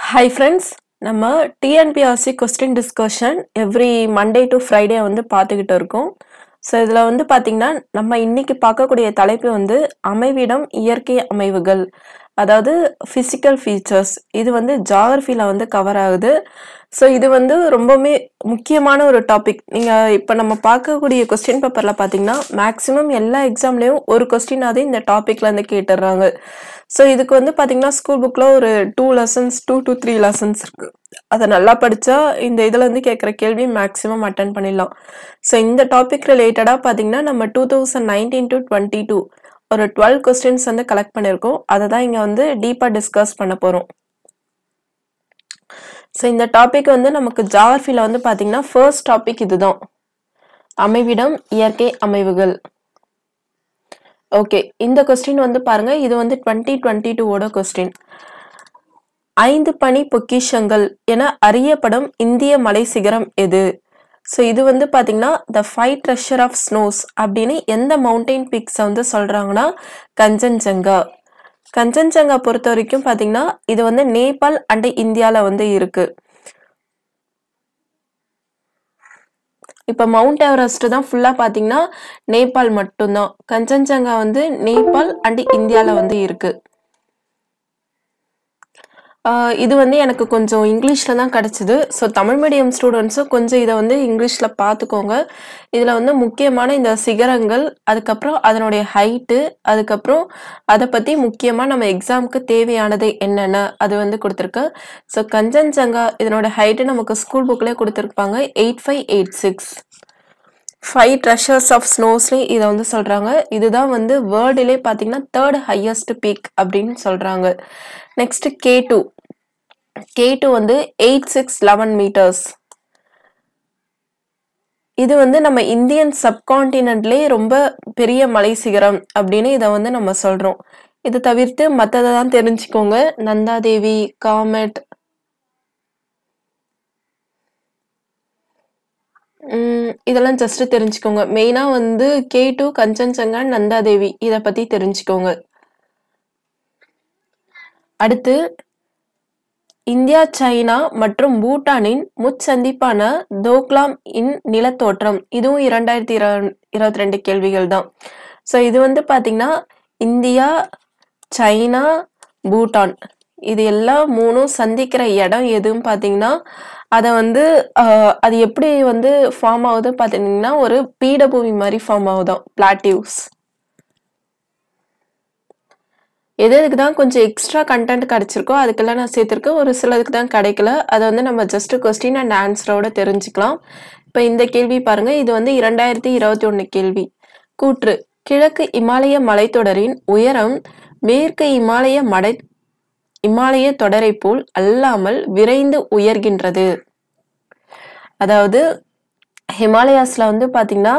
Hi friends நம்ம TNPSC question discussion every Monday to Friday வந்து பார்த்துக்கிட்டு இருக்கோம் ஸோ இதில் வந்து பார்த்திங்கன்னா நம்ம இன்னைக்கு பார்க்கக்கூடிய தலைப்பு வந்து அமைவிடம் இயற்கை அமைவுகள் அதாவது ஃபிசிக்கல் ஃபீச்சர்ஸ் இது வந்து ஜாகிரஃபியில் வந்து கவர் ஆகுது ஸோ இது வந்து ரொம்பவுமே முக்கியமான ஒரு டாபிக் நீங்கள் இப்போ நம்ம பார்க்கக்கூடிய கொஸ்டின் பேப்பரில் பார்த்தீங்கன்னா மேக்ஸிமம் எல்லா எக்ஸாம்லேயும் ஒரு கொஸ்டினாவது இந்த டாப்பிக்லேருந்து கேட்டுடுறாங்க ஸோ இதுக்கு வந்து பார்த்தீங்கன்னா ஸ்கூல் புக்கில் ஒரு two lessons two to three lessons இருக்குது அதை நல்லா படித்தா இந்த இதில் இருந்து கேட்குற கேள்வி மேக்ஸிமம் அட்டன் பண்ணிடலாம் ஸோ இந்த டாபிக் ரிலேட்டடாக பார்த்தீங்கன்னா நம்ம two thousand nineteen to twenty two ஒரு டுவெல் கொஸ்டின்ஸ் வந்து கலெக்ட் பண்ணியிருக்கோம் அதை தான் இங்கே வந்து டீப்பாக டிஸ்கஸ் பண்ண போகிறோம் ஸோ இந்த டாபிக் வந்து நமக்கு ஜாகிரஃபியில் வந்து பார்த்தீங்கன்னா ஃபர்ஸ்ட் டாபிக் இதுதான் அமைவிடம் இயற்கை அமைவுகள் ஓகே இந்த கொஸ்டின் வந்து பாருங்க இது வந்து டுவெண்ட்டி டுவெண்ட்டி டூவோட கொஸ்டின் ஐந்து பனி பொக்கிஷங்கள் என அறியப்படும் இந்திய மலை சிகரம் எது ஸோ இது வந்து பார்த்தீங்கன்னா the five treasure of snows அப்படின்னு எந்த மவுண்டெயின் பிக்ஸை வந்து சொல்கிறாங்கன்னா கஞ்சன்ஜங்கா கஞ்சன்ஜங்கா பொறுத்த வரைக்கும் பார்த்தீங்கன்னா இது வந்து நேபாள் அண்ட் இந்தியாவில் வந்து இருக்கு இப்போ மவுண்ட் எவரெஸ்ட் தான் ஃபுல்லாக பார்த்தீங்கன்னா நேபாள் மட்டும்தான் கஞ்சன்ஜங்கா வந்து நேபாள் அண்ட் இந்தியாவில் வந்து இருக்கு ஆஹ் இது வந்து எனக்கு கொஞ்சம் இங்கிலீஷில் தான் கிடச்சிது ஸோ தமிழ் மீடியம் ஸ்டூடெண்ட்ஸும் கொஞ்சம் இதை வந்து இங்கிலீஷில் பார்த்துக்கோங்க இதில் வந்து முக்கியமான இந்த சிகரங்கள் அதுக்கப்புறம் அதனுடைய ஹைட்டு அதுக்கப்புறம் அதை பற்றி முக்கியமாக நம்ம எக்ஸாமுக்கு தேவையானது என்னென்ன அது வந்து கொடுத்துருக்கேன் ஸோ கஞ்சன்ஜங்கா இதனோட ஹைட்டு நமக்கு ஸ்கூல் புக்லேயே கொடுத்துருப்பாங்க eight five eight six five treasures of ஸ்னோஸ்லேயும் இதை வந்து சொல்கிறாங்க இதுதான் வந்து வேர்ல்டுலே பார்த்தீங்கன்னா தேர்ட் ஹையஸ்ட் பீக் அப்படின்னு சொல்கிறாங்க next K two K two வந்து எயிட் சிக்ஸ் லெவன் மீட்டர்ஸ் இது வந்து நம்ம இந்தியன் சப்கான்டினென்ட்லேயே ரொம்ப பெரிய மலை சிகரம் அப்படின்னு இதை வந்து நம்ம சொல்கிறோம் இது தவிர்த்து மற்றதை தான் தெரிஞ்சுக்கோங்க நந்தாதேவி காமெட் உம் இதெல்லாம் ஜஸ்ட் தெரிஞ்சுக்கோங்க மெயினா வந்து கே டூ கஞ்சன்சங்கா நந்தாதேவி இத பத்தி தெரிஞ்சுக்கோங்க அடுத்து இந்தியா சைனா மற்றும் பூட்டானின் முச்சந்திப்பான தோக்லாம் இன் நிலத்தோற்றம் இதுவும் இரண்டாயிரத்தி இருபத்தி ரெண்டு கேள்விகள் தான் ஸோ இது வந்து பாத்தீங்கன்னா இந்தியா சைனா பூட்டான் இது எல்லாம் மூணும் சந்திக்கிற இடம் எதுன்னு பார்த்தீங்கன்னா அதை வந்து ஆஹ், அது எப்படி வந்து ஃபார்ம் ஆகுது பார்த்தீங்கன்னா ஒரு பீடபூமி மாதிரி ஃபார்ம் ஆகுதாம் பிளாட்டிவ்ஸ் எது எதுக்கு தான் கொஞ்சம் எக்ஸ்ட்ரா கண்டென்ட் கிடைச்சிருக்கோ அதுக்கெல்லாம் நான் சேர்த்துருக்கேன் ஒரு சிலதுக்கு தான் கிடைக்கல அதை வந்து நம்ம ஜஸ்ட் கொஸ்டின் அண்ட் ஆன்சரோட தெரிஞ்சுக்கலாம் இப்போ இந்த கேள்வி பாருங்க இது வந்து இரண்டாயிரத்தி இருபத்தி ஒன்று கேள்வி கூற்று கிழக்கு இமாலய மலைத்தொடரின் உயரம் மேற்கு இமாலய மலை இமாலய தொடரை போல் அல்லாமல் விரைந்து உயர்கின்றது அதாவது ஹிமாலயாஸ்ல வந்து பாத்தீங்கன்னா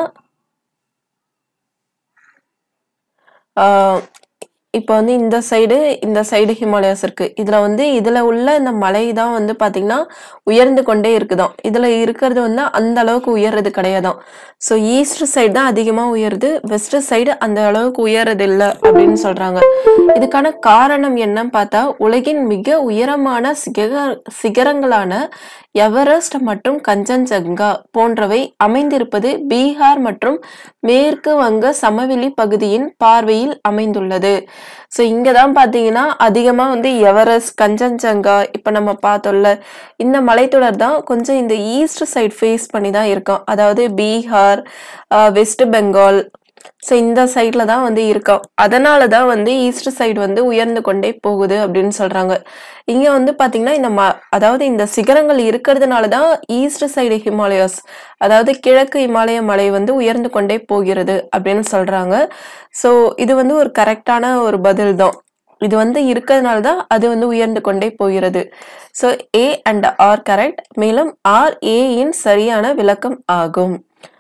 ஆஹ் இப்போ வந்து இந்த சைடு இந்த சைடு ஹிமாலயாஸ் இருக்கு இதுல வந்து இதுல உள்ள இந்த மலை தான் வந்து பாத்தீங்கன்னா உயர்ந்து கொண்டே இருக்குதாம் இதுல இருக்கிறது வந்து அந்த அளவுக்கு உயர்றது கிடையாதாம் ஸோ ஈஸ்ட் சைடு தான் அதிகமா உயருது வெஸ்ட் சைடு அந்த அளவுக்கு உயர்றது இல்லை அப்படின்னு சொல்றாங்க இதுக்கான காரணம் என்னன்னு பார்த்தா உலகின் மிக உயரமான சிகர சிகரங்களான எவரெஸ்ட் மற்றும் கஞ்சன்ஜங்கா போன்றவை அமைந்திருப்பது பீகார் மற்றும் மேற்கு வங்க சமவெளி பகுதியின் பார்வையில் அமைந்துள்ளது ஸோ இங்கே தான் பார்த்தீங்கன்னா அதிகமாக வந்து எவரெஸ்ட் கஞ்சன்ஜங்கா இப்போ நம்ம பார்த்தோம்ல இந்த மலைத்தொடர் தான் கொஞ்சம் இந்த ஈஸ்ட் சைடு ஃபேஸ் பண்ணி தான் இருக்கும் அதாவது பீகார் ஆஹ் வெஸ்ட் பெங்கால் ஸோ இந்த சைடில் தான் வந்து இருக்கோம் அதனால தான் வந்து ஈஸ்ட் சைடு வந்து உயர்ந்து கொண்டே போகுது அப்படின்னு சொல்கிறாங்க இங்கே வந்து பார்த்தீங்கன்னா இந்த ம அதாவது இந்த சிகரங்கள் இருக்கிறதுனால தான் ஈஸ்ட் சைடு ஹிமாலயாஸ் அதாவது கிழக்கு இமாலய மலை வந்து உயர்ந்து கொண்டே போகிறது அப்படின்னு சொல்கிறாங்க ஸோ இது வந்து ஒரு கரெக்டான ஒரு பதில் தான் இது வந்து இருக்கிறதுனால தான் அது வந்து உயர்ந்து கொண்டே போகிறது so A and R correct மேலும் ஆர் ஏயின் சரியான விளக்கம் ஆகும்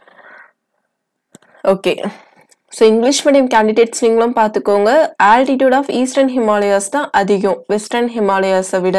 okay so English medium candidates நீங்களும் பார்த்துக்கோங்க ஆல்டிடியூட் ஆஃப் ஈஸ்டர்ன் ஹிமாலயாஸ் தான் அதிகம் வெஸ்டர்ன் ஹிமாலயாஸை விட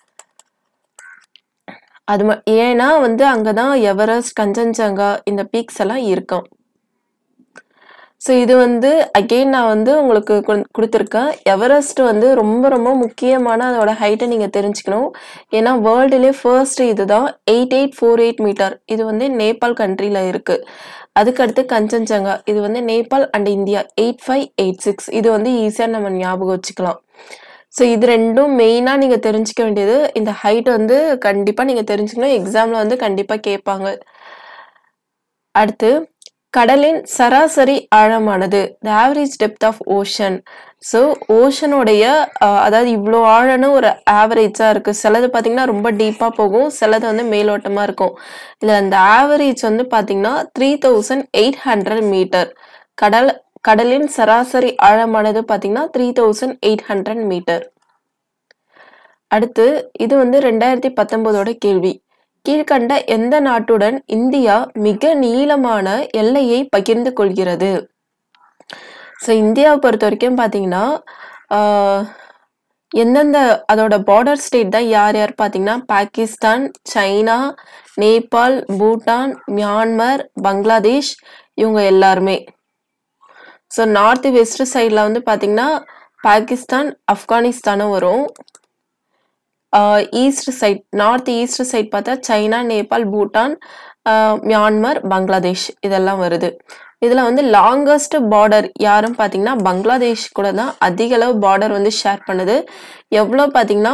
அது ம- ஏன்னா வந்து அங்கே தான் எவரெஸ்ட் கஞ்சன்ஜங்கா இந்த பீக்ஸ் எல்லாம் இருக்கும் ஸோ இது வந்து அகெயின் நான் வந்து உங்களுக்கு குடுத் குடுத்துருக்கேன். எவரெஸ்ட் வந்து ரொம்ப ரொம்ப முக்கியமான அதோட ஹைட்ட நீங்க தெரிஞ்சுக்கணும். ஏன்னா வேர்ல்டுலயே ஃபர்ஸ்ட் இதுதான் 8848 மீட்டர். இது வந்து நேபாள் கண்ட்ரில இருக்கு. அதுக்கடுத்து கஞ்சன்ஜங்கா. இது வந்து நேபாள் அண்ட் இந்தியா 8586 இது வந்து ஈஸியா நம்ம ஞாபகம் வச்சுக்கலாம். ஸோ இது 2ம் மெயினா நீங்க தெரிஞ்சுக்க வேண்டியது. இந்த ஹைட் வந்து கண்டிப்பா நீங்க தெரிஞ்சுக்கணும். எக்ஸாம்ல வந்து கண்டிப்பா கேட்பாங்க. அடுத்து கடலின் சராசரி ஆழமானது. The average depth of ocean. So ஓஷனுடைய அ அதாவது இவ்ளோ ஆழம்னு ஒரு ஆவரேஜா இருக்கு. சிலது பார்த்தீங்கன்னா ரொம்ப டீப்பா போகும். சிலது வந்து மேலோட்டமா இருக்கும். இதுல அந்த ஆவரேஜ் வந்து பார்த்தீங்கன்னா 3800 மீட்டர். கடல் கடலின் சராசரி ஆழமானது பார்த்தீங்கன்னா 3800 மீட்டர். அடுத்து இது வந்து 2019ஓட கேள்வி. கீழ்க்கண்ட எந்த நாட்டுடன் இந்தியா மிக நீளமான எல்லையை பகிர்ந்து கொள்கிறது? ஸோ இந்தியாவ பொறுத்தவரைக்கும் பார்த்தீங்கன்னா, ஆ எந்தெந்த அதோட பார்டர் ஸ்டேட் தான் யார் யார் பார்த்தீங்கன்னா, பாகிஸ்தான், சைனா, நேபாள், பூட்டான், மியான்மர், பங்களாதேஷ் இவங்க எல்லாருமே. ஸோ நார்த் வெஸ்ட் சைட்ல வந்து பார்த்தீங்கன்னா, பாகிஸ்தான், ஆப்கானிஸ்தானும் வரும். ஆ east side north east side பார்த்தா சைனா, நேபாள், பூட்டான், ஆ மியான்மர், பங்களாதேஷ் இதெல்லாம் வருது. இதுல வந்து லாங்கஸ்ட் பார்டர் யாருன்னு பார்த்தீங்கன்னா, பங்களாதேஷ் கூட தான் அதிக அளவு பார்டர் வந்து ஷேர் பண்ணுது. எவ்ளோ பார்த்தீங்கன்னா,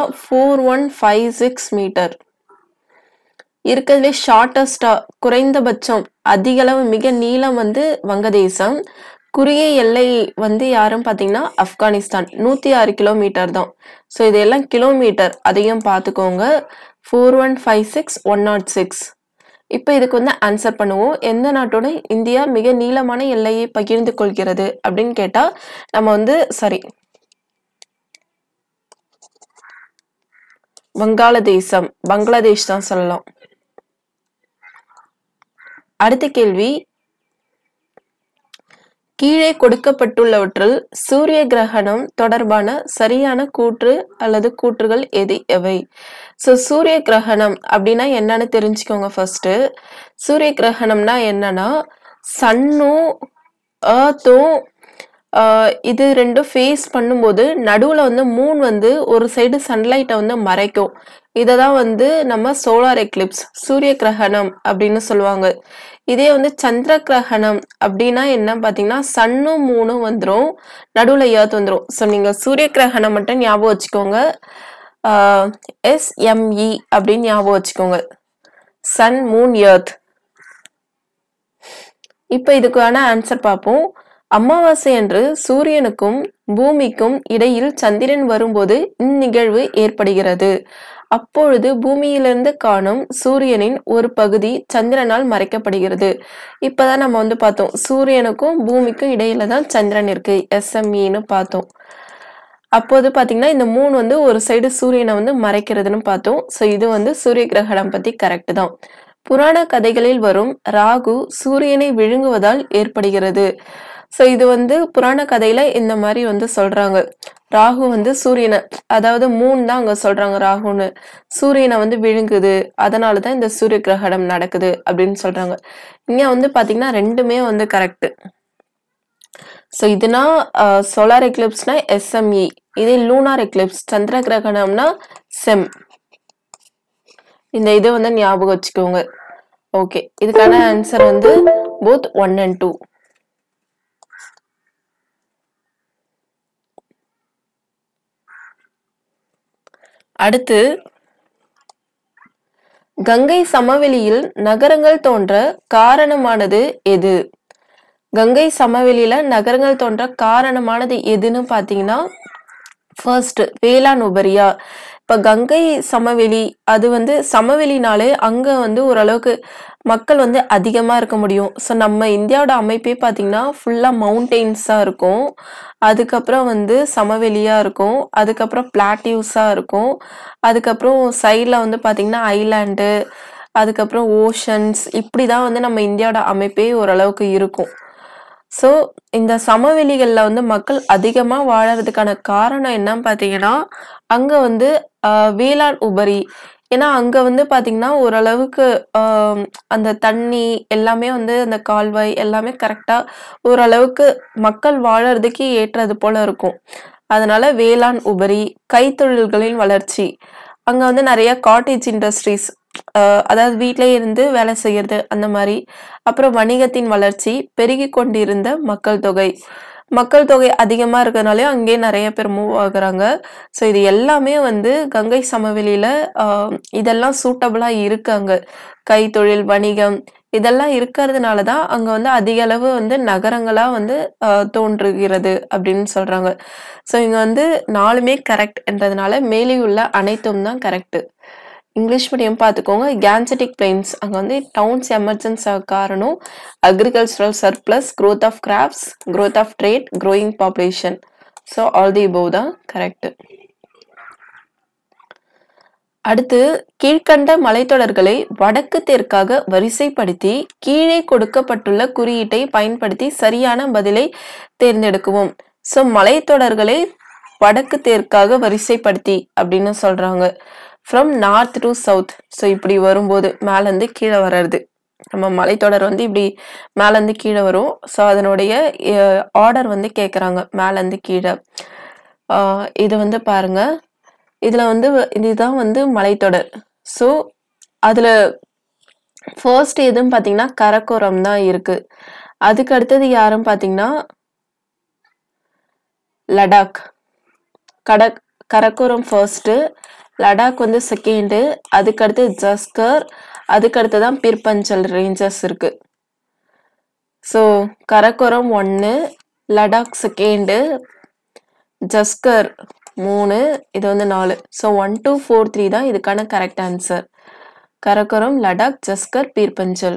4156 மீட்டர். இருக்கறதுலயே ஷார்ட்டஸ்ட்டா குறைந்தபட்சம் அதிக அளவு மிக நீளம் வந்து வங்கதேசம். குறுகிய எல்லை வந்து யாருன்னு பார்த்தீங்கன்னா, ஆப்கானிஸ்தான். 106 கிலோமீட்டர் தான். ஸோ இதெல்லாம் கிலோமீட்டர். அதையும் பார்த்துக்கோங்க. 4156, 106. இப்ப இதுக்கு வந்து ஆன்ஸர் பண்ணுவோம். எந்த நாட்டோட இந்தியா மிக நீளமான எல்லையை பகிர்ந்து கொள்கிறது அப்படின்னு கேட்டா, நம்ம வந்து சாரி வங்காளதேசம். பங்களாதேஷ் தான் சொல்லலாம். அடுத்த கேள்வி. கீழே கொடுக்கப்பட்டுள்ளவற்றுள் சூரிய கிரகணம் தொடர்பான சரியான கூற்று அல்லது கூற்றுகள் எது எவை? ஸோ சூரிய கிரகணம் அப்படின்னா என்னன்னு தெரிஞ்சுக்கோங்க ஃபர்ஸ்ட்டு. சூரிய கிரகணம்னா என்னன்னா, சன்னும், எர்த்தும் ஆ இது 2ம் ஃபேஸ் பண்ணும்போது நடுவுல வந்து மூன் வந்து ஒரு சைடு சன்லைட்ட வந்து மறைக்கும். இத தான் வந்து நம்ம சோலார் எக்லிப்ஸ் சூரிய கிரகணம் அப்படின்னு சொல்லுவாங்க. இதே வந்து சந்திர கிரகணம் அப்படின்னா என்ன பார்த்தீங்கன்னா, சன்னும், மூனும் வந்துரும். நடுவுல எர்த் வந்துரும். ஸோ நீங்க சூரிய கிரகணம் மட்டும் ஞாபகம் வச்சுக்கோங்க. ஆ எஸ்எம்இ அப்படின்னு ஞாபகம் வச்சுக்கோங்க. Sun, moon, earth. இப்ப இதுக்கான ஆன்ஸர் பார்ப்போம். அமாவாசை அன்று சூரியனுக்கும் பூமிக்கும் இடையில் சந்திரன் வரும்போது இந்நிகழ்வு ஏற்படுகிறது. அப்பொழுது பூமியிலிருந்து காணும் சூரியனின் ஒரு பகுதி சந்திரனால் மறைக்கப்படுகிறது. இப்பதான் நம்ம வந்து பார்த்தோம். சூரியனுக்கும் பூமிக்கும் இடையில தான் சந்திரன் இருக்கு. எஸ்எம்இன்னு பார்த்தோம். அப்போது பார்த்தீங்கன்னா, இந்த மூன் வந்து ஒரு சைடு சூரியன வந்து மறைக்கிறதுன்னு பார்த்தோம். ஸோ இது வந்து சூரிய கிரகணம் பத்தி கரெக்ட் தான். புராண கதைகளில் வரும் ராகு சூரியனை விழுங்குவதால் ஏற்படுகிறது. ஸோ இது வந்து புராண கதையில இந்த மாரி வந்து சொல்றாங்க. ராகு வந்து சூரியன அதாவது மூன் தான் அங்க சொல்றாங்க ராகுன்னு. சூரியன வந்து விழுங்குது. அதனால தான் இந்த சூரிய கிரகணம் நடக்குது அப்படின்னு சொல்றாங்க. இங்க வந்து பார்த்தீங்கன்னா, 2மே வந்து கரெக்ட். ஸோ இதுனா அ சோலார் எக்லிப்ஸ்னா எஸ்எம்இ. இதே லூனார் எக்லிப்ஸ் சந்திர கிரகணம்னா செம். இந்த இத வந்து ஞாபகம் வச்சுக்கோங்க. ஓகே. இதுக்கான ஆன்ஸர் வந்து போத் 1 அண்ட் 2. அடுத்து கங்கை சமவெளியில் நகரங்கள் தோன்ற காரணமானது எது? கங்கை சமவெளியில நகரங்கள் தோன்ற காரணமானது எதுன்னு பார்த்தீங்கன்னா, ஃபர்ஸ்ட் வேளாண் உபரியா. இப்ப கங்கை சமவெளி அது வந்து சமவெளினாலே அங்க வந்து ஓரளவுக்கு மக்கள் வந்து அதிகமா இருக்க முடியும். ஸோ நம்ம இந்தியாவோட அமைப்பே பார்த்தீங்கன்னா, ஃபுல்லா மவுண்டெயின்ஸா இருக்கும். அதுக்கப்புறம் வந்து சமவெளியா இருக்கும். அதுக்கப்புறம் பிளாட்டியூஸா இருக்கும். அதுக்கப்புறம் சைட்ல வந்து பார்த்தீங்கன்னா, ஐலேண்டு, அதுக்கப்புறம் ஓஷன்ஸ் இப்படி தான் வந்து நம்ம இந்தியாவோட அமைப்பே ஓரளவுக்கு இருக்கும். ஸோ இந்த சமவெளிகள்ல வந்து மக்கள் அதிகமா வாழறதுக்கான காரணம் என்னன்னு பார்த்தீங்கன்னா, அங்க வந்து அ வேளாண் உபரி ஏன்னா அங்க வந்து பார்த்தீங்கன்னா, ஓரளவுக்கு அ அந்த தண்ணி எல்லாமே வந்து அந்த கால்வாய் எல்லாமே கரெக்ட்டா ஓரளவுக்கு மக்கள் வாழறதுக்கு ஏற்றது போல இருக்கும். அதனால வேளாண் உபரி, கைத்தொழில்களின் வளர்ச்சி. அங்க வந்து நெறைய காட்டேஜ் இண்டஸ்ட்ரீஸ் அ அதாவது வீட்லயே இருந்து வேலை செய்யறது அந்த மாரி. அப்புறம் வணிகத்தின் வளர்ச்சி, பெருகிக் கொண்டிருந்த மக்கள் தொகை. மக்கள் தொகை அதிகமா இருக்கனாலயும் அங்கேயே நெறைய பேர் மூவ் ஆகுறாங்க. ஸோ இது எல்லாமே வந்து கங்கை சமவெளியில அ இதெல்லாம் சூட்டபிளா இருக்கு அங்க. கைத்தொழில், வணிகம் இதெல்லாம் இருக்கிறதுனால தான் அங்க வந்து அதிக அளவு வந்து நகரங்களா வந்து அ தோன்றுகிறது அப்படின்னு சொல்றாங்க. ஸோ இங்க வந்து 4மே கரெக்ட் என்றதுனால மேலே உள்ள அனைத்தும் தான் கரெக்ட்டு. இங்கிலீஷ் மீடியம் பார்த்துக்கோங்க. கேன்ஜெடிக் பிளெயின்ஸ் அங்க வந்து டவுன்ஸ் எமர்ஜென்ஸ் ஆக காரணம் agricultural surplus, growth of crops, growth of trade, growing population. So all the above தான் கரெக்ட்டு. அடுத்து கீழ்க்கண்ட மலைத்தொடர்களை வடக்கு தெற்காக வரிசைப்படுத்தி, கீழே கொடுக்கப்பட்டுள்ள குறியீட்டை பயன்படுத்தி சரியான பதிலை தேர்ந்தெடுக்கவும். ஸோ மலைத்தொடர்களை வடக்கு தெற்காக வரிசைப்படுத்தி அப்படின்னு சொல்றாங்க. From north to south. So இப்படி வரும்போது மேலருந்து கீழ வர்றது. நம்ம மலைத்தொடர் வந்து இப்படி மேலருந்து கீழ வரும். ஸோ அதனுடைய எ ஆர்டர் வந்து கேட்கறாங்க. மேலருந்து கீழ. ஆ இது வந்து பாருங்க. இதுல வந்து இதுதான் வந்து மலைத்தொடர். ஸோ அதுல ஃபர்ஸ்ட் எதுன்னு பார்த்தீங்கன்னா, கரக்கோரம் தான் இருக்கு. அதுக்கு அடுத்தது யாருன்னு பார்த்தீங்கன்னா லடாக். கடக் கரக்கோரம் ஃபர்ஸ்ட்டு, லடாக் வந்து செகண்டு, அதுக்கு அடுத்து ஜஸ்கர், அதுக்கு அடுத்து தான் பிற்பஞ்சல் ரேஞ்சஸ் இருக்கு. ஸோ கரக்கோரம் 1, லடாக் செகண்டு, ஜஸ்கர் 3, இது வந்து 4. ஸோ 1, 2, 4, 3 தான் இதுக்கான கரெக்ட் ஆன்சர். கரக்கோரம், லடாக், ஜஸ்கர், பீர்பஞ்சல்.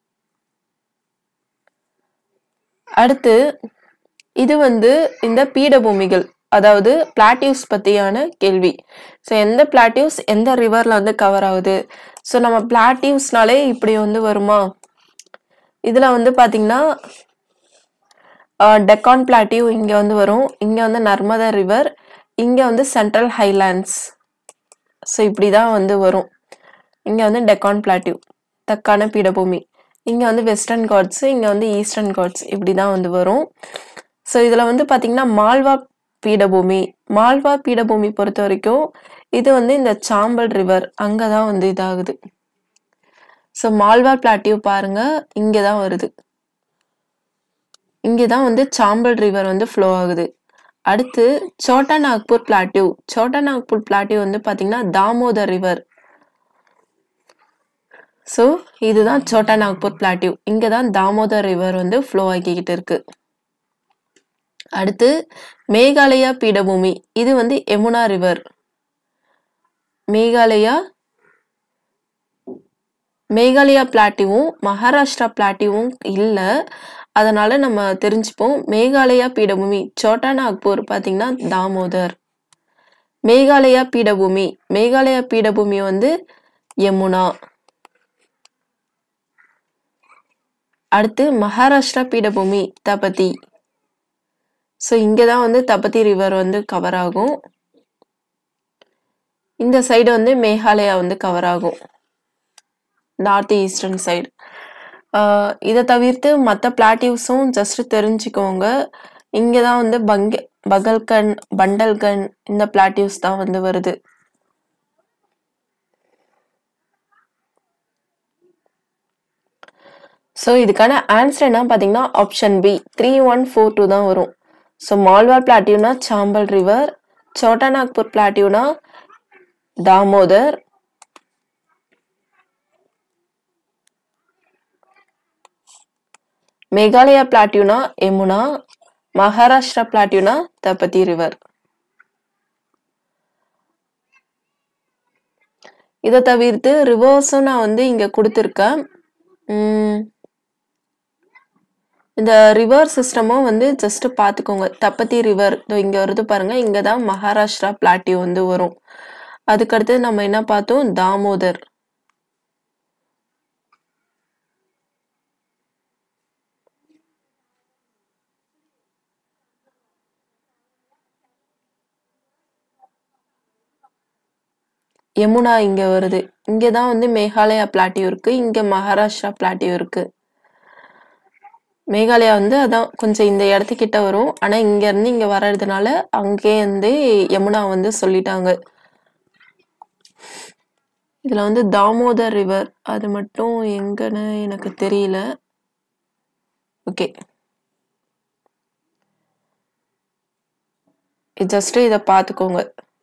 அடுத்து இது வந்து இந்த பீடபூமிகள். அதாவது பிளாட்டியூஸ் பத்தியான கேள்வி. ஸோ எந்த பிளாட்டியூஸ் எந்த ரிவர்ல வந்து கவர் ஆகுது. ஸோ நம்ம பிளாட்டியூஸ்னாலே இப்படி வந்து வருமா? இதுல வந்து பார்த்தீங்கன்னா அ டெக்கான் பிளாட்டியூ இங்க வந்து வரும். இங்க வந்து நர்மதா ரிவர். இங்க வந்து சென்ட்ரல் ஹைலேண்ட்ஸ். ஸோ இப்படி தான் வந்து வரும். இங்க வந்து டெக்கான் பிளாட்டியூ. தக்கான பீடபூமி. இங்க வந்து வெஸ்டர்ன் காட்ஸ், இங்க வந்து ஈஸ்டர்ன் காட்ஸ் இப்படி தான் வந்து வரும். ஸோ இதுல வந்து பார்த்தீங்கன்னா, மால்வா பீடபூமி. மால்வா பீடபூமி பொறுத்தவரைக்கும், இது வந்து இந்த சாம்பல் ரிவர் அங்க தான் வந்து இதாகுது. ஸோ மால்வா பிளாட்டியூ பாருங்க. இங்க தான் வருது. இங்க தான் வந்து சாம்பல் ரிவர் வந்து ஃப்ளோ ஆகுது. அடுத்து சோட்டா நாக்பூர் பிளாட்டியூ. சோட்டா நாக்பூர் பிளாட்டியூ வந்து பார்த்தீங்கன்னா, தாமோதர் ரிவர். ஸோ இதுதான் சோட்டா நாக்பூர் பிளாட்டியூ. இங்க தான் தாமோதர் ரிவர் வந்து ஃப்ளோ ஆகிக்கிட்டு இருக்கு. அடுத்து மேகாலயா பீடபூமி. இது வந்து யமுனா ரிவர். மேகாலயா மேகாலயா பிளாட்டியூவும், மகாராஷ்டிரா பிளாட்டியூவும் இல்ல. அதனால நம்ம தெரிஞ்சுப்போம். மேகாலயா பீடபூமி சோட்டா நாக்பூர் பார்த்தீங்கன்னா, தாமோதர். மேகாலயா பீடபூமி. மேகாலயா பீடபூமி வந்து யமுனா. அடுத்து மகாராஷ்டிரா பீடபூமி தபதி. ஸோ இங்க தான் வந்து தபதி ரிவர் வந்து கவர் ஆகும். இந்த சைடு வந்து மேகாலயா வந்து கவர் ஆகும். North eastern side. ஆ இத தவிர்த்து மத்த பிளாட்டியூஸும் ஜஸ்ட் தெரிஞ்சுக்கோங்க. இங்க தான் வந்து பங்க பகல்கண்ட், பண்டல்கண்ட் இந்த பிளாட்டியூஸ் தான் வந்து வருது. ஸோ இதுக்கான ஆன்சர் என்ன பார்த்தீங்கன்னா, ஆப்ஷன் பி 3142 தான் வரும். ஸோ மால்வார் பிளாட்டியூனா சாம்பல் ரிவர். சோட்டா நாக்பூர் பிளாட்டியூனா தாமோதர். மேகாலயா பிளாட்டியூனா யமுனா. மகாராஷ்டிரா பிளாட்டியூனா தபதி ரிவர். இத தவிர்த்து ரிவர்ஸும் நான் வந்து இங்க குடுத்திருக்கேன். ம். இந்த ரிவர் சிஸ்டமும் வந்து ஜஸ்ட் பார்த்துக்கோங்க. தபதி ரிவர் இதோ இங்க வருது பாருங்க. இங்க தான் மகாராஷ்டிரா பிளாட்டியூ வந்து வரும். அதுக்கு அடுத்தது நம்ம என்ன பார்த்தோம்? தாமோதர். யமுனா இங்க வருது. இங்க தான் வந்து மேகாலயா பிளாட்டியூ இருக்கு. இங்க மகாராஷ்டிரா பிளாட்டியூ இருக்கு. மேகாலயா வந்து அதான் கொஞ்சம் இந்த இடத்துக்கிட்ட வரும். ஆனா இங்க இருந்து இங்க வர்றதுனால அங்கேயே வந்து யமுனா வந்து சொல்லிட்டாங்க. இதுல வந்து தாமோதர் ரிவர் அது மட்டும் எங்கன்னு எனக்கு தெரியல. ஓகே. ஜஸ்ட் இத பார்த்துக்கோங்க.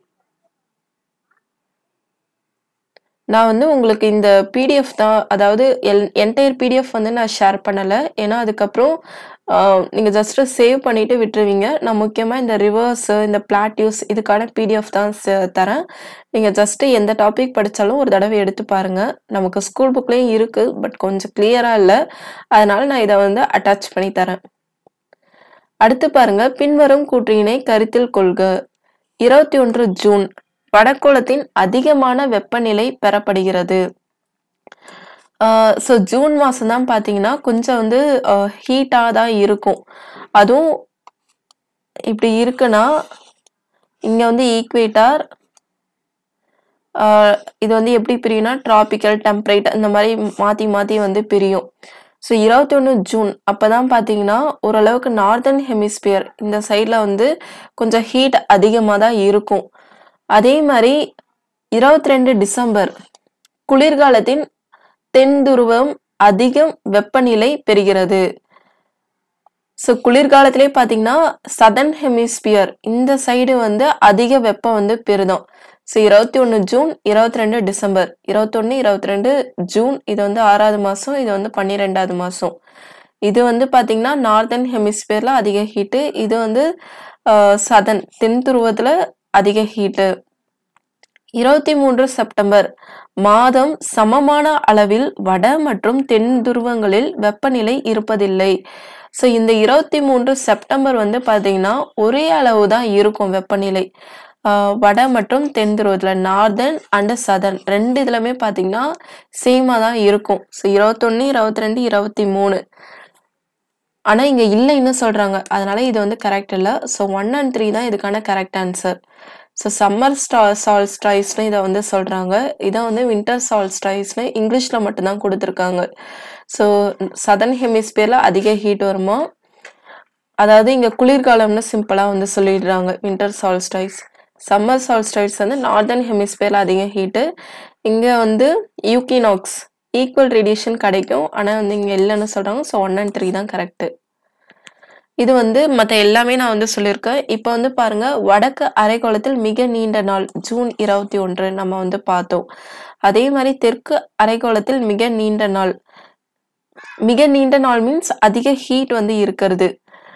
நான் வந்து உங்களுக்கு இந்த பிடிஎஃப் தான் அதாவது எல் என்டையர் பிடிஎஃப் வந்து நான் ஷேர் பண்ணல. ஏன்னா அதுக்கப்புறம் அ நீங்க ஜஸ்ட் சேவ் பண்ணிட்டு விட்டுருவீங்க. நான் முக்கியமா இந்த ரிவர்ஸ், இந்த பிளாட்டியூஸ் இதுக்கான பிடிஎஃப் தான் ச தரேன். நீங்க ஜஸ்ட் எந்த டாபிக் படிச்சாலும் ஒரு தடவ எடுத்து பாருங்க. நமக்கு ஸ்கூல் புக்லயும் இருக்கு. பட் கொஞ்சம் கிளியரா இல்ல. அதனால நான் இத வந்து அட்டாச் பண்ணி தரேன். அடுத்து பாருங்க, பின்வரும் கூற்றினை கருத்தில் கொள்க. 21 ஜூன் வடகோளத்தின் அதிகமான வெப்பநிலை பெறப்படுகிறது. ஆ ஸோ ஜூன் மாசம் தான் பார்த்தீங்கன்னா, கொஞ்சம் வந்து அ ஹீட்டா தான் இருக்கும். அதுவும் இப்படி இருக்குன்னா, இங்க வந்து ஈக்வேட்டார் ஆ இது வந்து எப்படி பிரியும்னா, டிராபிக்கல், டெம்பரேட் இந்த மாரி மாத்தி மாத்தி வந்து பிரியும். ஸோ 21 ஜூன் அப்பதான் பார்த்தீங்கன்னா, ஓரளவுக்கு நார்தர்ன் ஹெமிஸ்பியர் இந்த சைட்ல வந்து கொஞ்சம் ஹீட் அதிகமா தான் இருக்கும். அதே மாரி 22 டிசம்பர் குளிர்காலத்தின் தென் துருவம் அதிகம் வெப்பநிலை பெறுகிறது. ஸோ குளிர்காலத்திலே பார்த்தீங்கன்னா, சதர்ன் ஹெமிஸ்பியர் இந்த சைடு வந்து அதிக வெப்பம் வந்து பெறுதாம். So 21 June, 22 December. 21, 22 ஜூன் இது வந்து 6வது மாசம். இது வந்து 12வது மாசம். இது வந்து பார்த்தீங்கன்னா, நார்தர்ன் ஹெமிஸ்பியர்ல அதிக ஹீட்டு. இது வந்து அ சதர்ன் தென் துருவத்தில அதிக ஹீட்டு. 23 செப்டம்பர் மாதம் சமமான அளவில் வட மற்றும் தென் துருவங்களில் வெப்பநிலை இருப்பதில்லை. ஸோ இந்த 23 செப்டம்பர் வந்து பார்த்தீங்கன்னா, ஒரே அளவு தான் இருக்கும் வெப்பநிலை. அ வட மற்றும் தென் துருவத்தில நார்தர்ன் அண்ட் சதர்ன் 2 இதுலயுமே பார்த்தீங்கன்னா, சேமா தான் இருக்கும். ஸோ 21, 22, 23 ஆனா இங்க இல்லைன்னு சொல்றாங்க. அதனால இது வந்து கரெக்ட் இல்ல. ஸோ 1 அண்ட் 3 தான் இதுக்கான கரெக்ட் ஆன்சர். ஸோ சம்மர் ஸ்டா சால்ஸ்டைஸ்ன்னு இத வந்து சொல்றாங்க. இத வந்து வின்டர் சால்ஸ்டைஸ்ன்னு இங்கிலீஷ்ல மட்டும் தான் குடுத்துருக்காங்க. ஸோ சதர்ன் ஹெமிஸ்பியர்ல அதிக ஹீட் வருமாம். அதாவது இங்க குளிர்காலம்னு சிம்பிளா வந்து சொல்லிடுறாங்க. Winter solstice. சம்மர் சால்ஸ்டைஸ் வந்து நார்தர்ன் ஹெமிஸ்பியர்ல அதிக ஹீட்டு. இங்க வந்து ஈக்வினாக்ஸ் ஈக்குவல் ரேடியேஷன் கிடைக்கும். ஆனா வந்து இங்க இல்லன்னு சொல்றாங்க. ஸோ 1 அண்ட் 3 தான் கரெக்ட். இது வந்து மத்த எல்லாமே நான் வந்து சொல்லியிருக்கேன். இப்ப வந்து பாருங்க, வடக்கு அரைக்கோளத்தில் மிக நீண்ட நாள் ஜூன் 21 நம்ம வந்து பார்த்தோம். அதே மாரி தெற்கு அரைக்கோளத்தில் மிக நீண்ட நாள். மிக நீண்ட நாள் மீன்ஸ் அதிக ஹீட் வந்து இருக்கிறது.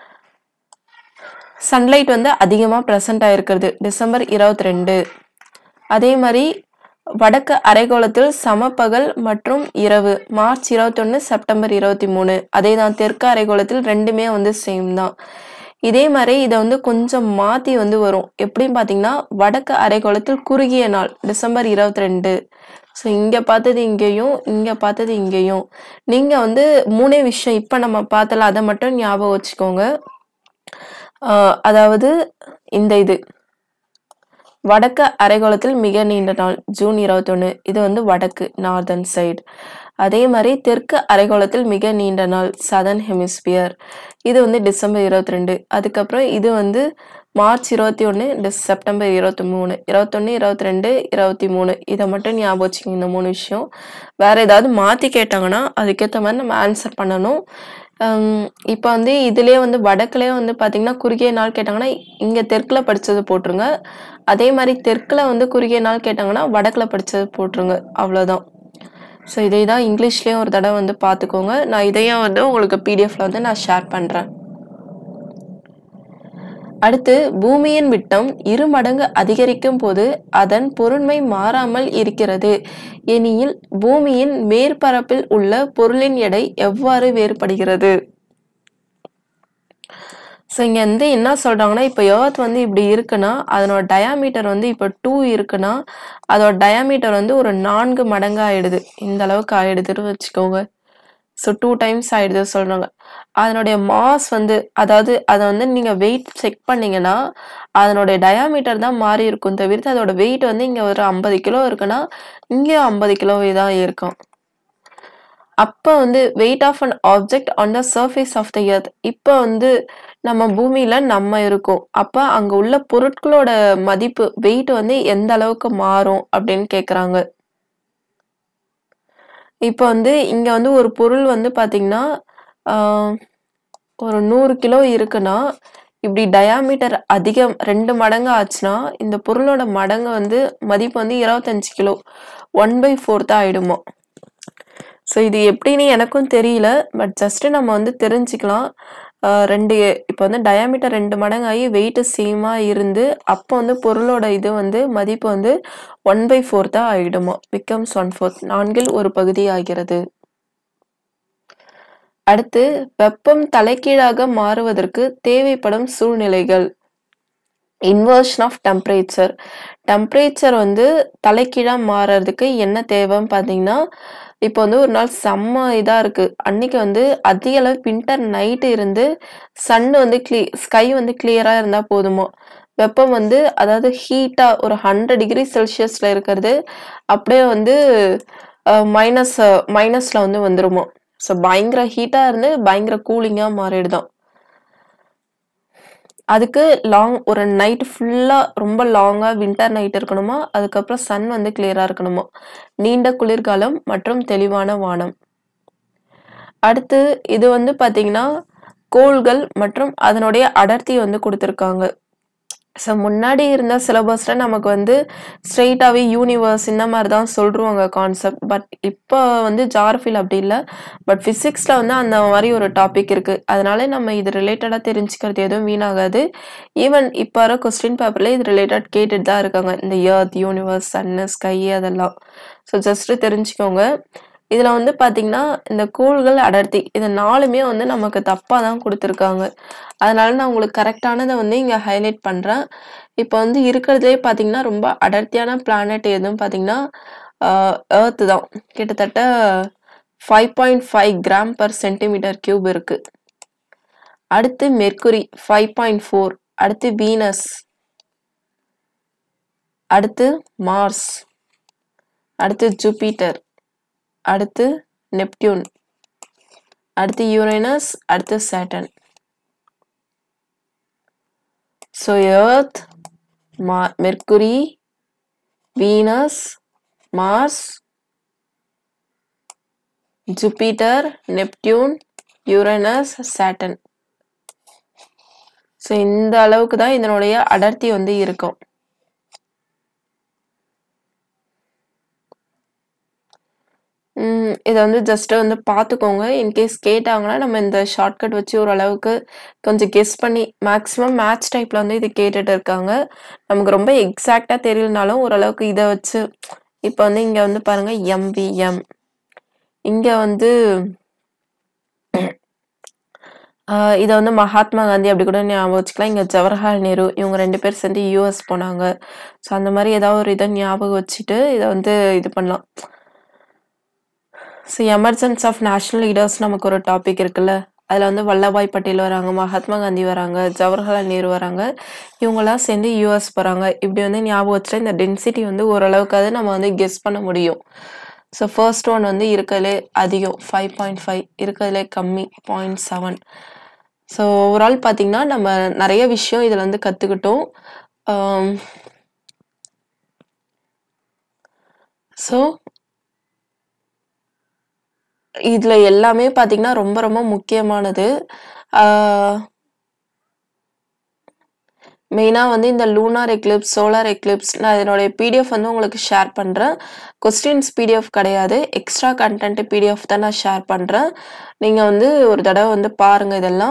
சன்லைட் வந்து அதிகமா பிரசன்ட் ஆயிருக்கிறது. டிசம்பர் 22. அதே மாரி வடக்கு அரைக்கோளத்தில் சமபகல் மற்றும் இரவு. March 21, September 23. அதேதான் தெற்கு அரைக்கோளத்தில் 2மே வந்து சேம் தான். இதே மாரி இத வந்து கொஞ்சம் மாத்தி வந்து வரும். எப்படின்னு பார்த்தீங்கன்னா, வடக்கு அரைக்கோளத்தில் குறுகிய நாள் டிசம்பர் 22. ஸோ இங்க பார்த்தது இங்கேயும், இங்க பார்த்தது இங்கேயும். நீங்க வந்து 3 விஷயம் இப்ப நம்ம பார்த்தல அத மட்டும் ஞாபகம் வச்சுக்கோங்க. அ அதாவது இந்த இது. வடக்கு அரைக்கோளத்தில் மிக நீண்ட நாள் ஜூன் 21 இது வந்து வடக்கு நார்தர்ன் சைடு. அதே மாரி தெற்கு அரைக்கோளத்தில் மிக நீண்ட நாள் சதர்ன் ஹெமிஸ்பியர். இது வந்து டிசம்பர் 22. அதுக்கப்புறம் இது வந்து மார்ச் 21, டிஸ் செப்டம்பர் 23. 21, 22, 23 இத மட்டும் ஞாபகம் வச்சுக்கங்க இந்த 3 விஷயம். வேற ஏதாவது மாத்தி கேட்டாங்கன்னா, அதுக்கேத்த மாரி நம்ம ஆன்சர் பண்ணணும். அம் இப்ப வந்து இதிலயே வந்து வடக்குலயே வந்து பார்த்தீங்கன்னா, குறுகிய நாள் கேட்டாங்கன்னா, இங்க தெற்குல படிச்சது போட்டுருங்க. அதே மாரி தெற்குல வந்து குறுகிய நாள் கேட்டாங்கன்னா, வடக்குல படிச்சது போட்டுருங்க. அவ்வளோதான். ஸோ இதை தான் இங்கிலீஷ்லயும் ஒரு தடவ வந்து பார்த்துக்கோங்க. நான் இதையும் வந்து உங்களுக்கு பிடிஎஃப்ல வந்து நான் ஷேர் பண்றேன். அடுத்து பூமியின் விட்டம் இரு மடங்கு அதிகரிக்கும் போது அதன் பொருண்மை மாறாமல் இருக்கிறது. எனில் பூமியின் மேற்பரப்பில் உள்ள பொருளின் எடை எவ்வாறு வேறுபடுகிறது? ஸோ இங்க வந்து என்ன சொல்றாங்கன்னா, இப்ப எர்த் வந்து இப்படி இருக்குன்னா, அதனோட டயாமீட்டர் வந்து இப்ப 2 இருக்குன்னா, அதோட டயாமீட்டர் வந்து ஒரு 4 மடங்கா ஆயிடுது. இந்த அளவுக்கு ஆயிடுதுன்னு வச்சுக்கோங்க. ஸோ டூ டைம்ஸ் ஆயிடுது சொல்றாங்க அதனுடைய மாஸ் வந்து அதாவது அதை வந்து நீங்க வெயிட் செக் பண்ணீங்கன்னா அதனுடைய டயாமீட்டர் தான் மாறி இருக்கும் தவிர்த்து அதோட வெயிட் வந்து இங்க ஒரு ஐம்பது கிலோ இருக்குன்னா இங்கேயும் ஐம்பது கிலோவே தான் இருக்கும் அப்போ வந்து weight of an object on the surface of the earth இப்போ வந்து நம்ம பூமியில நம்ம இருக்கோம் அப்போ அங்க உள்ள பொருட்களோட மதிப்பு வெயிட் வந்து எந்த அளவுக்கு மாறும் அப்படின்னு கேக்குறாங்க இப்போ வந்து இங்க வந்து ஒரு பொருள் வந்து பாத்தீங்கன்னா ஆஹ், ஒரு நூறு கிலோ இருக்குன்னா இப்படி டயாமீட்டர் அதிகம் ரெண்டு மடங்கு ஆச்சுன்னா இந்த பொருளோட மடங்கு வந்து மதிப்பு வந்து இருபத்தஞ்சு கிலோ ஒன் பை ஃபோர்த் ஆயிடுமா ஸோ இது எப்படின்னு எனக்கும் தெரியல பட் ஜஸ்ட் நம்ம வந்து தெரிஞ்சுக்கலாம் ஆஹ் ரெண்டு இப்போ வந்து டயாமீட்டர் ரெண்டு மடங்காகி வெயிட் சேமாக இருந்து அப்போ வந்து பொருளோட இது வந்து மதிப்பு வந்து ஒன் பை ஃபோர்த்தாக ஆகிடுமா பிகம்ஸ் ஒன் ஃபோர்த் நான்கில் ஒரு பகுதி ஆகிறது அடுத்து வெப்பம் தலைகீழாக மாறுவதற்கு தேவைப்படும் சூழ்நிலைகள் இன்வர்ஷன் ஆஃப் டெம்பரேச்சர் டெம்பரேச்சர் வந்து தலைகீழாக மாறுறதுக்கு என்ன தேவைன்னு பார்த்தீங்கன்னா இப்போ வந்து ஒரு நாள் செம்ம இதாக இருக்குது அன்னைக்கு வந்து அதிக அளவு வின்டர் நைட்டு இருந்து சன் வந்து க்ளீ ஸ்கை வந்து கிளியராக இருந்தால் போதுமா வெப்பம் வந்து அதாவது ஹீட்டாக ஒரு ஹண்ட்ரட் டிகிரி செல்சியஸில் இருக்கிறது அப்படியே வந்து மைனஸ் மைனஸில் வந்து வந்துருமா ஸோ பயங்கர ஹீட்டாக இருந்து பயங்கர கூலிங்காக மாறிடுதான் அதுக்கு லாங் ஒரு நைட் ஃபுல்லாக ரொம்ப லாங்காக வின்டர் நைட் இருக்கணுமா அதுக்கப்புறம் சன் வந்து கிளியராக இருக்கணுமா நீண்ட குளிர்காலம் மற்றும் தெளிவான வானம் அடுத்து இது வந்து பார்த்தீங்கன்னா கோள்கள் மற்றும் அதனுடைய அடர்த்தி வந்து கொடுத்துருக்காங்க ஸோ முன்னாடி இருந்த சிலபஸில் நமக்கு வந்து ஸ்ட்ரெயிட்டாகவே யூனிவர்ஸ் இந்த மாதிரி தான் சொல்லிருவாங்க கான்செப்ட் பட் இப்போ வந்து ஜார்ஃபில் அப்படி இல்லை பட் ஃபிசிக்ஸில் வந்து அந்த மாதிரி ஒரு டாபிக் இருக்குது அதனால நம்ம இது ரிலேட்டடாக தெரிஞ்சுக்கிறது எதுவும் வீணாகாது ஈவன் இப்போ வர கொஸ்டின் பேப்பரில் இது ரிலேட்டட் கேட்டுட்டு தான் இருக்காங்க இந்த எர்த் யூனிவர்ஸ் சன்னு ஸ்கை அதெல்லாம் ஸோ ஜஸ்ட்டு தெரிஞ்சுக்கோங்க இதில் வந்து பார்த்தீங்கன்னா இந்த கோள்கள் அடர்த்தி இது நாலுமே வந்து நமக்கு தப்பாக தான் கொடுத்துருக்காங்க அதனால நான் உங்களுக்கு கரெக்டானதை வந்து இங்கே ஹைலைட் பண்ணுறேன் இப்போ வந்து இருக்கிறதுலே பார்த்தீங்கன்னா ரொம்ப அடர்த்தியான பிளானட் எதுவும் பார்த்தீங்கன்னா ஏர்த்து தான் கிட்டத்தட்ட five point five gram per centimetre cube இருக்கு அடுத்து மெர்க்குரி ஃபைவ் பாயிண்ட் ஃபோர் அடுத்து வீனஸ் அடுத்து மார்ஸ் அடுத்து ஜூபிட்டர் அடுத்து நெப்டியூன் அடுத்து யுரேனஸ் அடுத்து சேட்டன் ஸோ எர்த் மா Mercury Venus Mars Jupiter Neptune Uranus Saturn so இந்த அளவுக்கு தான் இதனுடைய அடர்த்தி வந்து இருக்கும் ம், இதை வந்து ஜஸ்ட் வந்து பார்த்துக்கோங்க இன்கேஸ் கேட்டாங்கன்னா நம்ம இந்த ஷார்ட்கட் வச்சு ஓரளவுக்கு கொஞ்சம் கெஸ் பண்ணி மேக்ஸிமம் மேட்ச் டைப்ல வந்து இது கேட்டுட்டு இருக்காங்க நமக்கு ரொம்ப எக்ஸாக்டாக தெரியலனாலும் ஓரளவுக்கு இதை வச்சு இப்போ வந்து இங்கே வந்து பாருங்க எம்விஎம் இங்கே வந்து ஆஹ் இதை வந்து மகாத்மா காந்தி அப்படி கூட ஞாபகம் வச்சுக்கலாம் இங்கே ஜவஹர்லால் நேரு இவங்க ரெண்டு பேர் சேர்ந்து யூஎஸ் போனாங்க ஸோ அந்த மாதிரி ஏதாவது ஒரு இதை ஞாபகம் வச்சுட்டு இதை வந்து இது பண்ணலாம் so emergence of national leaders நமக்கு ஒரு டாபிக் இருக்குல்ல அதில் வந்து வல்லபாய் பட்டேல் வராங்க மகாத்மா காந்தி வராங்க ஜவஹர்லால் நேரு வராங்க இவங்கெல்லாம் சேர்ந்து யூஎஸ் போகிறாங்க இப்படி வந்து ஞாபகம் வச்சுட்டு இந்த டென்சிட்டி வந்து ஓரளவுக்காவது நம்ம வந்து கெஸ் பண்ண முடியும் ஸோ ஃபர்ஸ்ட் ஒன் வந்து இருக்கிறதுலே அதிகம் ஃபைவ் பாயிண்ட் ஃபைவ் இருக்கிறதுலே கம்மி பாயிண்ட் செவன் ஸோ ஓவரால் பார்த்தீங்கன்னா நம்ம நிறைய விஷயம் இதில் வந்து கற்றுக்கிட்டோம் ஸோ இதுல எல்லாமே பாத்தீங்கன்னா ரொம்ப ரொம்ப முக்கியமானது மெயினாக வந்து இந்த லூனார் எக்லிப்ஸ் சோலார் எக்லிப்ஸ் நான் இதனுடைய பிடிஎஃப் வந்து உங்களுக்கு ஷேர் பண்ணுறேன் கொஸ்டின்ஸ் பிடிஎஃப் கிடையாது எக்ஸ்ட்ரா கண்டென்ட் பிடிஎஃப் தான் நான் ஷேர் பண்ணுறேன் நீங்கள் வந்து ஒரு தடவை வந்து பாருங்கள் இதெல்லாம்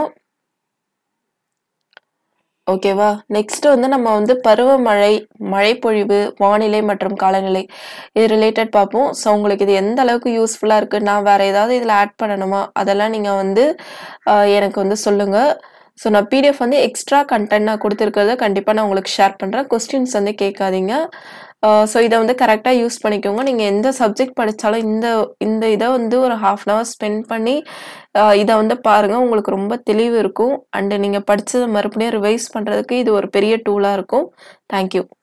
ஓகேவா நெக்ஸ்ட் வந்து நம்ம வந்து பருவமழை மழைப்பொழிவு வானிலை மற்றும் காலநிலை இது ரிலேட்டட் பார்ப்போம் ஸோ உங்களுக்கு இது எந்த அளவுக்கு யூஸ்ஃபுல்லாக இருக்குது நான் வேறு ஏதாவது இதில் ஆட் பண்ணணுமா அதெல்லாம் நீங்கள் வந்து ஆஹ், எனக்கு வந்து சொல்லுங்கள் ஸோ நான் பிடிஎஃப் வந்து எக்ஸ்ட்ரா கண்டென்ட் நான் கொடுத்துருக்கிறத கண்டிப்பாக நான் உங்களுக்கு ஷேர் பண்ணுறேன் கொஸ்டின்ஸ் வந்து கேட்காதீங்க ஸோ இத வந்து கரெக்ட்டா யூஸ் பண்ணிக்கோங்க. நீங்க எந்த சப்ஜெக்ட் படிச்சாலும் இந்த இந்த இத வந்து ஒரு 1/2 அன் ஹவர் ஸ்பெண்ட் பண்ணி அ இத வந்து பாருங்க. உங்களுக்கு ரொம்ப தெளிவு இருக்கும். அண்ட் நீங்க படிச்சத மறுபடியும் ரிவைஸ் பண்றதுக்கு இது ஒரு பெரிய டூலா இருக்கும். Thank you.